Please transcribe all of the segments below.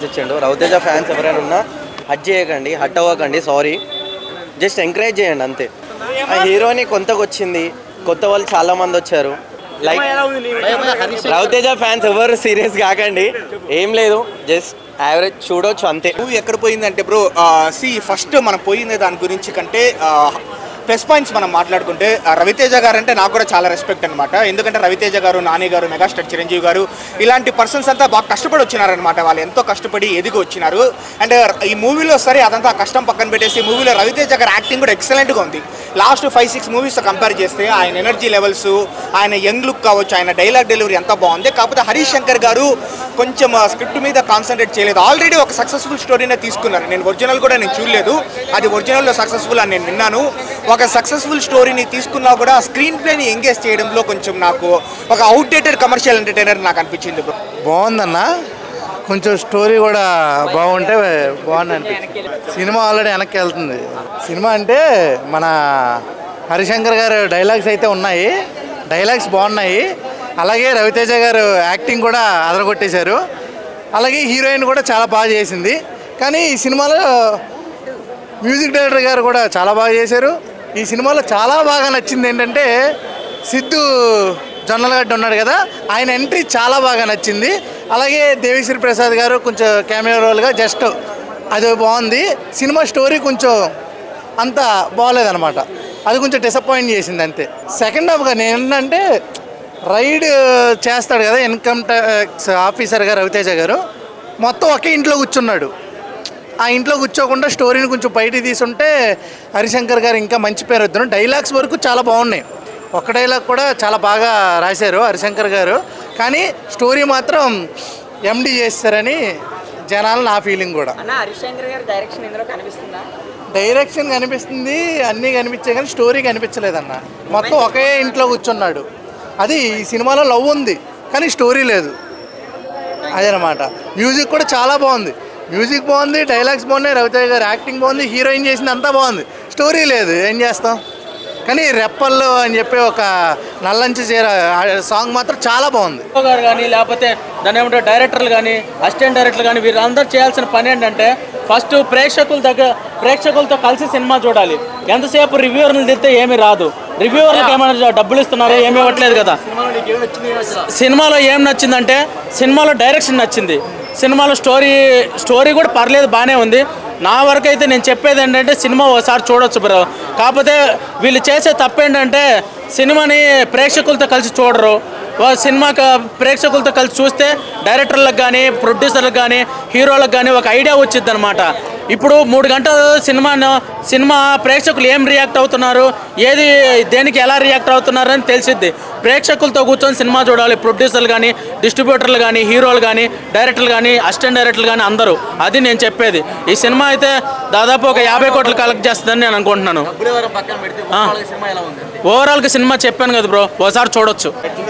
ఇచ్చిండు రవితేజ ఫ్యాన్స్ ఎవరైనా ఉన్నా హట్ చేయకండి హట్ అవ్వకండి సారీ జస్ట్ ఎంకరేజ్ చేయండి అంతే ఆ హీరోని కొత్తగా వచ్చింది కొత్త వాళ్ళు చాలా మంది వచ్చారు లైక్ రవితేజ ఫ్యాన్స్ ఎవరు సీరియస్ కాకండి ఏం లేదు జస్ట్ యావరేజ్ చూడొచ్చు అంతే మూవీ ఎక్కడ పోయిందంటే బ్రో సి ఫస్ట్ మనం పోయింది దాని గురించి కంటే ప్లస్ పాయింట్స్ మనం మాట్లాడుకుంటే ఆ, రవితేజ గారు అంటే నాకు కూడా చాలా రెస్పెక్ట్ అనమాట ఎందుకంటే రవితేజ గారు నాని గారు మెగాస్టార్ చిరంజీవి గారు ఇలాంటి పర్సన్స్ అంతా బాగా కష్టపడి వచ్చినారనమాట వాళ్ళు ఎంతో కష్టపడి ఎదిగి వచ్చినారు అండ్ ఈ మూవీలో సరే అదంతా కష్టం పక్కన పెట్టేసి మూవీలో రవితేజ గారి యాక్టింగ్ కూడా ఎక్సలెంట్గా ఉంది లాస్ట్ ఫైవ్ సిక్స్ మూవీస్తో కంపేర్ చేస్తే ఆయన ఎనర్జీ లెవెల్స్ ఆయన యంగ్ లుక్ కావచ్చు ఆయన డైలాగ్ డెలివరీ ఎంత బాగుంది కాకపోతే హరీష్ శంకర్ గారు కొంచెం స్క్రిప్ట్ మీద కాన్సన్ట్రేట్ చేయలేదు ఆల్రెడీ ఒక సక్సెస్ఫుల్ స్టోరీనే తీసుకున్నారు నేను ఒరిజినల్ కూడా నేను చూడలేదు అది ఒరిజినల్లో సక్సెస్ఫుల్ అని నేను విన్నాను ఒక సక్సెస్ఫుల్ స్టోరీని తీసుకున్నా కూడా స్క్రీన్ ప్లేని ఎంగేజ్ చేయడంలో కొంచెం నాకు ఒక అవుట్డేటెడ్ కమర్షియల్ ఎంటర్టైనర్ నాకు అనిపించింది బ్రో బాగుందన్న కొంచెం స్టోరీ కూడా బాగుంటే బాగుంది అనిపించింది సినిమా ఆల్రెడీ వెనక్కి వెళ్తుంది సినిమా అంటే మన హరిశంకర్ గారు డైలాగ్స్ అయితే ఉన్నాయి డైలాగ్స్ బాగున్నాయి అలాగే రవితేజ గారు యాక్టింగ్ కూడా అదరగొట్టేశారు అలాగే హీరోయిన్ కూడా చాలా బాగా చేసింది కానీ ఈ సినిమాలో మ్యూజిక్ డైరెక్టర్ గారు కూడా చాలా బాగా చేశారు ఈ సినిమాలో చాలా బాగా నచ్చింది ఏంటంటే సిద్ధు జొన్నలగడ్డ ఉన్నాడు కదా ఆయన ఎంట్రీ చాలా బాగా నచ్చింది అలాగే దేవిశ్రీ ప్రసాద్ గారు కొంచెం కెమెరా రోల్గా జస్ట్ అది బాగుంది సినిమా స్టోరీ కొంచెం అంత బాగోలేదన్నమాట అది కొంచెం డిసప్పాయింట్ చేసింది అంతే సెకండ్ హాఫ్గా నేను ఏంటంటే రైడ్ చేస్తాడు కదా ఇన్కమ్ ట్యాక్స్ ఆఫీసర్గా రవితేజ గారు మొత్తం ఒకే ఇంట్లో కూర్చున్నాడు ఆ ఇంట్లో కూర్చోకుండా స్టోరీని కొంచెం బయటికి తీసుంటే హరిశంకర్ గారు ఇంకా మంచి పేరు వద్దును డైలాగ్స్ వరకు చాలా బాగున్నాయి ఒక్క డైలాగ్ కూడా చాలా బాగా రాశారు హరిశంకర్ గారు కానీ స్టోరీ మాత్రం ఎండి చేస్తారని జనాలు నా ఫీలింగ్ కూడా అన్న హరిశంకర్ గారి డైరెక్షన్ ఇందులో కనిపిస్తుందా డైరెక్షన్ కనిపిస్తుంది అన్నీ కనిపించాయి కానీ స్టోరీ కనిపించలేదన్న మొత్తం ఒకే ఇంట్లో కూర్చున్నాడు అది ఈ సినిమాలో లవ్ ఉంది కానీ స్టోరీ లేదు అదేనమాట మ్యూజిక్ కూడా చాలా బాగుంది మ్యూజిక్ బాగుంది డైలాగ్స్ బాగున్నాయి రవితేజ గారు యాక్టింగ్ బాగుంది హీరోయిన్ చేసింది అంతా బాగుంది స్టోరీ లేదు ఏం చేస్తాం కానీ రెప్పల్లో అని చెప్పి ఒక నల్లంచి చీర ఆ సాంగ్ మాత్రం చాలా బాగుంది హీరో గారు కానీ లేకపోతే దాని ఏమంటారు డైరెక్టర్లు కానీ అసిస్టెంట్ డైరెక్టర్లు కానీ వీరందరూ చేయాల్సిన పని ఏంటంటే ఫస్ట్ ప్రేక్షకుల దగ్గర ప్రేక్షకులతో కలిసి సినిమా చూడాలి ఎంతసేపు రివ్యూవర్లు తిస్తే ఏమీ రాదు రివ్యూవర్లకు ఏమైనా డబ్బులు ఇస్తున్నారు ఏమీ ఇవ్వట్లేదు కదా సినిమాలో ఏం నచ్చిందంటే సినిమాలో డైరెక్షన్ నచ్చింది సినిమాలో స్టోరీ స్టోరీ కూడా పర్లేదు బాగానే ఉంది నా వరకు అయితే నేను చెప్పేది ఏంటంటే సినిమా ఒకసారి చూడొచ్చు బ్రో కాకపోతే వీళ్ళు చేసే తప్పు ఏంటంటే సినిమాని ప్రేక్షకులతో కలిసి చూడరు ఓ సినిమా క- ప్రేక్షకులతో కలిసి చూస్తే డైరెక్టర్లకు కానీ ప్రొడ్యూసర్లకు కానీ హీరోలకు కానీ ఒక ఐడియా వచ్చింది అనమాట ఇప్పుడు మూడు గంటలు సినిమాను సినిమా ప్రేక్షకులు ఏం రియాక్ట్ అవుతున్నారు ఏది దేనికి ఎలా రియాక్ట్ అవుతున్నారు అని తెలిసిద్ది ప్రేక్షకులతో కూర్చొని సినిమా చూడాలి ప్రొడ్యూసర్లు కానీ డిస్ట్రిబ్యూటర్లు కానీ హీరోలు కానీ డైరెక్టర్లు కానీ అసిస్టెంట్ డైరెక్టర్లు కానీ అందరూ అది నేను చెప్పేది ఈ సినిమా అయితే దాదాపు ఒక యాభై కోట్లు కలెక్ట్ చేస్తుందని నేను అనుకుంటున్నాను ఓవరాల్గా సినిమా చెప్పాను కదా బ్రో ఒకసారి చూడొచ్చు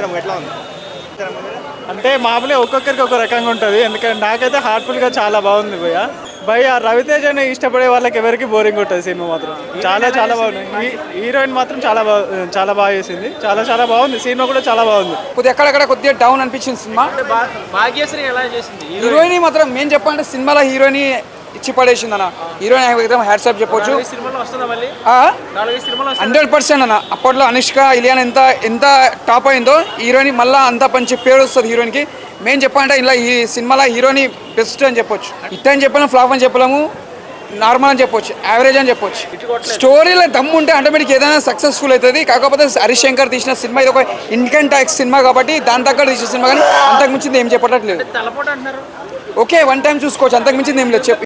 అంటే మామూలుగా ఒక్కొక్కరికి ఒక రకంగా ఉంటుంది ఎందుకంటే నాకైతే హార్ట్ఫుల్గా చాలా బాగుంది భయ్య భయ్య రవితేజని ఇష్టపడే వాళ్ళకి ఎవరికి బోరింగ్ ఉంటుంది సినిమా మాత్రం చాలా చాలా బాగుంది హీ- హీరోయిన్ మాత్రం చాలా బాగా చాలా బాగా చేసింది చాలా చాలా బాగుంది సినిమా కూడా చాలా బాగుంది కొద్దిగా ఎక్కడెక్కడ కొద్దిగా డౌన్ అనిపించింది సినిమా భాగ్యశ్రీ ఎలా చేసింది హీరోయిన్ మాత్రం మేము చెప్పాలంటే సినిమాలో హీరోయిన్ ఇచ్చి పడేసింది అన్న హీరోయిన్ ఎక్దమ్ హ్యాట్సాప్ చెప్పొచ్చు సినిమాలో వస్తుందా మళ్ళీ ఆ? నాలుగు సినిమాలో హండ్రెడ్ పర్సెంట్ అన్న అప్పట్లో అనుష్క ఇలియాన్ ఎంత ఎంత టాప్ అయిందో హీరోయిన్ మళ్ళీ అంత మంచి పేరు వస్తుంది హీరోయిన్కి మేము చెప్పాలంటే ఇలా ఈ సినిమాలో హీరోయిన్ బెస్ట్ అని చెప్పొచ్చు ఇట్ అని చెప్పలేము ఫ్లాప్ అని చెప్పలేము నార్మల్ అని చెప్పొచ్చు యావరేజ్ అని చెప్పొచ్చు స్టోరీలో దమ్ము ఉంటే ఆటోమేటిక్ ఏదైనా సక్సెస్ఫుల్ అవుతుంది కాకపోతే హరీష్ శంకర్ తీసిన సినిమా ఇది ఒక ఇన్కమ్ ట్యాక్స్ సినిమా కాబట్టి దాని తగ్గట్టు తీసిన సినిమా కానీ అంతకు మించింది ఏం చెప్పట్లేదు తలపోటు అంటున్నారు ఓకే వన్ టైం చూసుకోవచ్చు అంతకు మించింది ఏం లేదు చెప్పు